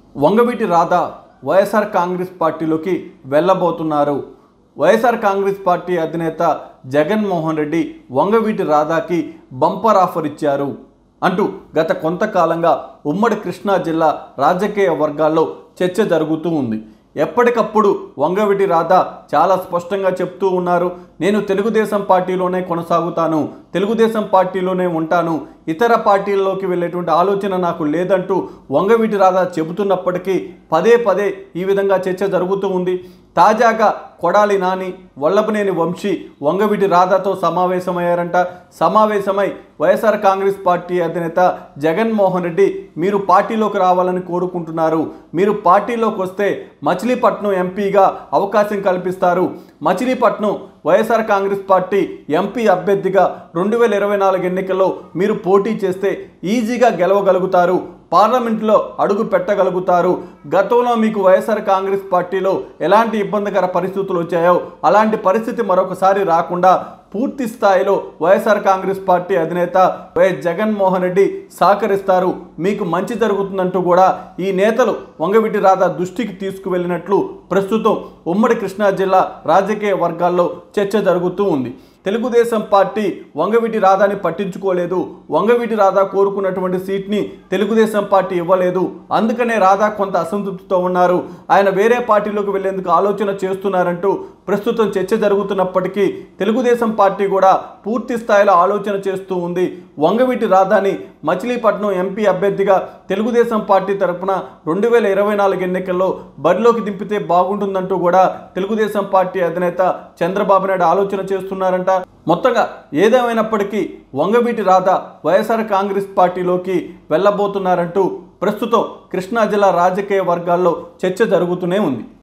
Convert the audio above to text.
వంగవీటి రాధ వైఎస్ఆర్ కాంగ్రెస్ పార్టీలోకి వెళ్ళబోతున్నారు వైఎస్ఆర్ కాంగ్రెస్ పార్టీ అధినేత జగన్మోహన్ రెడ్డి వంగవీటి రాధాకి బంపర్ ఆఫర్ ఇచ్చారు అంటూ గత కొంతకాలంగా ఉమ్మడి కృష్ణా జిల్లా రాజకీయ వర్గాల్లో చర్చ జరుగుతూ ఉంది ఎప్పటికప్పుడు వంగవీటి రాధ చాలా స్పష్టంగా చెప్తూ ఉన్నారు నేను తెలుగుదేశం పార్టీలోనే కొనసాగుతాను తెలుగుదేశం పార్టీలోనే ఉంటాను ఇతర పార్టీల్లోకి వెళ్ళేటువంటి ఆలోచన నాకు లేదంటూ వంగవీటి రాధ చెబుతున్నప్పటికీ పదే పదే ఈ విధంగా చర్చ జరుగుతూ ఉంది తాజాగా కొడాలి నాని వల్లభనేని వంశీ వంగవీటి రాధాతో సమావేశమయ్యారంట సమావేశమై వైఎస్ఆర్ కాంగ్రెస్ పార్టీ అధినేత జగన్మోహన్ రెడ్డి మీరు పార్టీలోకి రావాలని కోరుకుంటున్నారు మీరు పార్టీలోకి వస్తే మచిలీపట్నం ఎంపీగా అవకాశం కల్పిస్తారు మచిలీపట్నం వైఎస్ఆర్ కాంగ్రెస్ పార్టీ ఎంపీ అభ్యర్థిగా రెండు వేల ఇరవై నాలుగు ఎన్నికల్లో మీరు పోటీ చేస్తే ఈజీగా గెలవగలుగుతారు పార్లమెంట్లో అడుగు పెట్టగలుగుతారు గతంలో మీకు వైఎస్ఆర్ కాంగ్రెస్ పార్టీలో ఎలాంటి ఇబ్బందికర పరిస్థితులు వచ్చాయో అలాంటి పరిస్థితి మరొకసారి రాకుండా పూర్తి స్థాయిలో వైఎస్ఆర్ కాంగ్రెస్ పార్టీ అధినేత వైఎస్ జగన్మోహన్ రెడ్డి సహకరిస్తారు మీకు మంచి జరుగుతుందంటూ కూడా ఈ నేతలు వంగవీటి రాధ దృష్టికి తీసుకువెళ్ళినట్లు ప్రస్తుతం ఉమ్మడి కృష్ణా జిల్లా రాజకీయ వర్గాల్లో చర్చ జరుగుతూ ఉంది తెలుగుదేశం పార్టీ వంగవీటి రాధాని పట్టించుకోలేదు వంగవీటి రాధా కోరుకున్నటువంటి సీట్ని తెలుగుదేశం పార్టీ ఇవ్వలేదు అందుకనే రాధా కొంత అసంతృప్తితో ఉన్నారు ఆయన వేరే పార్టీలోకి వెళ్లేందుకు ఆలోచన చేస్తున్నారంటూ ప్రస్తుతం చర్చ జరుగుతున్నప్పటికీ తెలుగుదేశం పార్టీ కూడా పూర్తి స్థాయిలో ఆలోచన చేస్తూ ఉంది వంగవీటి రాధాని మచిలీపట్నం ఎంపీ అభ్యర్థిగా తెలుగుదేశం పార్టీ తరపున రెండు వేల ఇరవై నాలుగు ఎన్నికల్లో బరిలోకి దింపితే బాగుంటుందంటూ కూడా తెలుగుదేశం పార్టీ అధినేత చంద్రబాబు నాయుడు ఆలోచన చేస్తున్నారంట మొత్తంగా ఏదేమైనప్పటికీ వంగవీటి రాధ వైఎస్ఆర్ కాంగ్రెస్ పార్టీలోకి వెళ్ళబోతున్నారంటూ ప్రస్తుతం కృష్ణా జిల్లా రాజకీయ వర్గాల్లో చర్చ జరుగుతూనే ఉంది